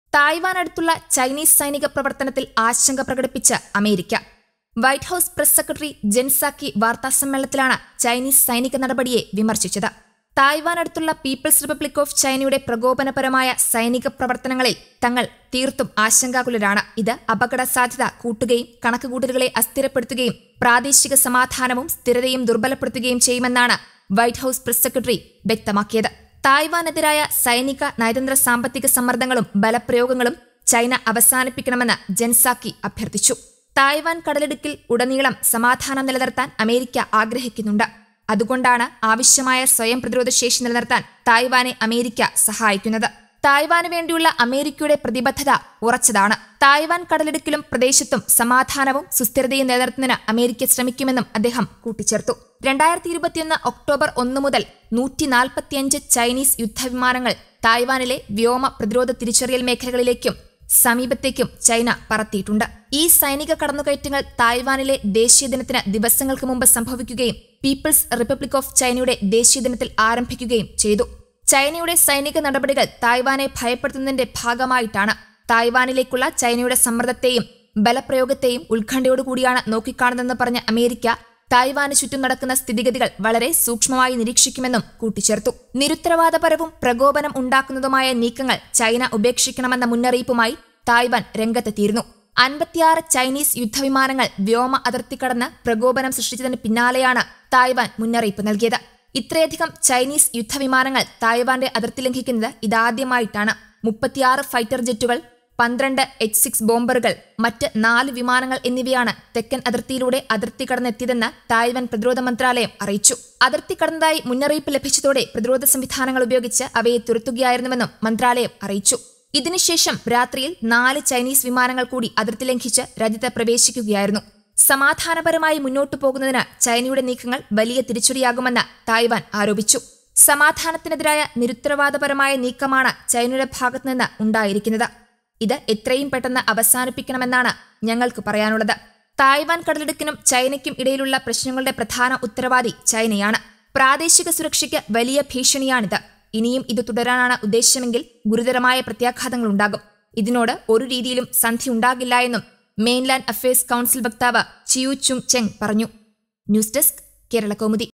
Taiwan അടുത്തുള്ള Chinese സൈനിക പ്രവർത്തനത്തിൽ ആശങ്ക പ്രകടിപ്പിച്ച America White House press secretary Jen Psaki വാർത്താസമ്മേളനത്തിലാണ് ചൈനീസ് സൈനിക നടപടിയെ വിമർശിച്ചത് തായ്വാൻ അടുത്തുള്ള പീപ്പിൾസ് റിപ്പബ്ലിക് ഓഫ് ചൈനയുടെ പ്രകോപനപരമായ സൈനിക പ്രവർത്തനങ്ങളിൽ തങ്ങൾ തീർത്തും ആശങ്കാകുലരാണ് ഇത് അപകട സാധ്യത കൂട്ടുകയും കണക്കുകൂട്ടലുകളെ അസ്ഥിരപ്പെടുത്തുകയും പ്രാദേശിക സമാധാനവും സ്ഥിരതയും ദുർബലപ്പെടുത്തുകയും ചെയ്യുമെന്നാണ് വൈറ്റ് ഹൌസ് പ്രസ് സെക്രട്ടറി വ്യക്തമാക്കിയത് തായ്വാനെതിരായ സൈനിക നയതന്ത്ര സാമ്പത്തിക സമ്മർദ്ദങ്ങളും ബലപ്രയോഗങ്ങളും ചൈന അവസാനിപ്പിക്കണമെന്ന് ജെൻസാക്കി അഭ്യർത്ഥിച്ചു തായ്വാൻ കടലിടുക്കിൽ ഉടനീളം സമാധാനം നിലനിർത്താൻ അമേരിക്ക ആഗ്രഹിക്കുന്നുണ്ട് അതുകൊണ്ടാണ് ആവശ്യമായ സ്വയം പ്രതിരോധ ശേഷി നിലനിർത്താൻ തായ്വാനെ അമേരിക്ക സഹായിക്കുന്നത് തായ്വാന് വേണ്ടിയുള്ള അമേരിക്കയുടെ പ്രതിബദ്ധത ഉറച്ചതാണ് തായ്വാൻ കടലിടുക്കിലും പ്രദേശത്തും സമാധാനവും സുസ്ഥിരതയും നിലനിർത്തുന്നതിന് അമേരിക്ക ശ്രമിക്കുമെന്നും അദ്ദേഹം കൂട്ടിച്ചേർത്തു രണ്ടായിരത്തി ഇരുപത്തിയൊന്ന് ഒക്ടോബർ ഒന്ന് മുതൽ നൂറ്റി നാൽപ്പത്തിയഞ്ച് ചൈനീസ് യുദ്ധവിമാനങ്ങൾ തായ്വാനിലെ വ്യോമ പ്രതിരോധ തിരിച്ചറിയൽ മേഖലകളിലേക്കും സമീപത്തേക്കും ചൈന പറത്തിയിട്ടുണ്ട് ഈ സൈനിക കടന്നുകയറ്റങ്ങൾ തായ്വാനിലെ ദേശീയ ദിനത്തിന് ദിവസങ്ങൾക്ക് മുമ്പ് സംഭവിക്കുകയും പീപ്പിൾസ് റിപ്പബ്ലിക് ഓഫ് ചൈനയുടെ ദേശീയ ദിനത്തിൽ ആരംഭിക്കുകയും ചെയ്തു ചൈനയുടെ സൈനിക നടപടികൾ തായ്വാനെ ഭയപ്പെടുത്തുന്നതിന്റെ ഭാഗമായിട്ടാണ് തായ്വാനിലേക്കുള്ള ചൈനയുടെ സമ്മർദ്ദത്തെയും ബലപ്രയോഗത്തെയും ഉത്കണ്ഠയോടുകൂടിയാണ് നോക്കിക്കാണുന്നതെന്ന് പറഞ്ഞ അമേരിക്ക തായ്വാന് ചുറ്റും നടക്കുന്ന സ്ഥിതിഗതികൾ വളരെ സൂക്ഷ്മമായി നിരീക്ഷിക്കുമെന്നും കൂട്ടിച്ചേർത്തു നിരുത്തരവാദപരവും പ്രകോപനം ഉണ്ടാക്കുന്നതുമായ നീക്കങ്ങൾ ചൈന ഉപേക്ഷിക്കണമെന്ന മുന്നറിയിപ്പുമായി തായ്വാൻ രംഗത്തെത്തിയിരുന്നു അൻപത്തിയാറ് ചൈനീസ് യുദ്ധവിമാനങ്ങൾ വ്യോമ അതിർത്തി കടന്ന് പ്രകോപനം സൃഷ്ടിച്ചതിന് പിന്നാലെയാണ് തായ്വാൻ മുന്നറിയിപ്പ് നൽകിയത് ഇത്രയധികം ചൈനീസ് യുദ്ധവിമാനങ്ങൾ തായ്വാന്റെ അതിർത്തി ലംഘിക്കുന്നത് ഇതാദ്യമായിട്ടാണ് മുപ്പത്തിയാറ് ഫൈറ്റർ ജെറ്റുകൾ പന്ത്രണ്ട് എച്ച് സിക്സ് ബോംബറുകൾ മറ്റ് നാല് വിമാനങ്ങൾ എന്നിവയാണ് തെക്കൻ അതിർത്തിയിലൂടെ അതിർത്തി കടന്നെത്തിയതെന്ന് തായ്വാൻ പ്രതിരോധ മന്ത്രാലയം അറിയിച്ചു അതിർത്തി കടന്നതായി മുന്നറിയിപ്പ് ലഭിച്ചതോടെ പ്രതിരോധ സംവിധാനങ്ങൾ ഉപയോഗിച്ച് അവയെ തുരത്തുകയായിരുന്നുവെന്നും മന്ത്രാലയം അറിയിച്ചു ഇതിനുശേഷം രാത്രിയിൽ നാല് ചൈനീസ് വിമാനങ്ങൾ കൂടി അതിർത്തി ലംഘിച്ച് രാജ്യത്ത് പ്രവേശിക്കുകയായിരുന്നു സമാധാനപരമായി മുന്നോട്ടു പോകുന്നതിന് ചൈനയുടെ നീക്കങ്ങൾ വലിയ തിരിച്ചടിയാകുമെന്ന് തായ്വാൻ ആരോപിച്ചു സമാധാനത്തിനെതിരായ നിരുത്തരവാദപരമായ നീക്കമാണ് ചൈനയുടെ ഭാഗത്തുനിന്ന് ഉണ്ടായിരിക്കുന്നത് ഇത് എത്രയും പെട്ടെന്ന് അവസാനിപ്പിക്കണമെന്നാണ് ഞങ്ങൾക്ക് പറയാനുള്ളത് തായ്വാൻ കടലിടുക്കിനും ചൈനയ്ക്കും ഇടയിലുള്ള പ്രശ്നങ്ങളുടെ പ്രധാന ഉത്തരവാദി ചൈനയാണ് പ്രാദേശിക സുരക്ഷയ്ക്ക് വലിയ ഭീഷണിയാണിത് ഇനിയും ഇത് തുടരാനാണ് ഉദ്ദേശമെങ്കിൽ ഗുരുതരമായ പ്രത്യാഘാതങ്ങൾ ഉണ്ടാകും ഇതിനോട് ഒരു രീതിയിലും സന്ധി ഉണ്ടാകില്ല എന്നും മെയിൻലാൻഡ് അഫയേഴ്സ് കൌൺസിൽ വക്താവ് ചിയു ചുങ് ചെങ് പറഞ്ഞു ന്യൂസ് ഡെസ്ക് കേരള കൗമുദി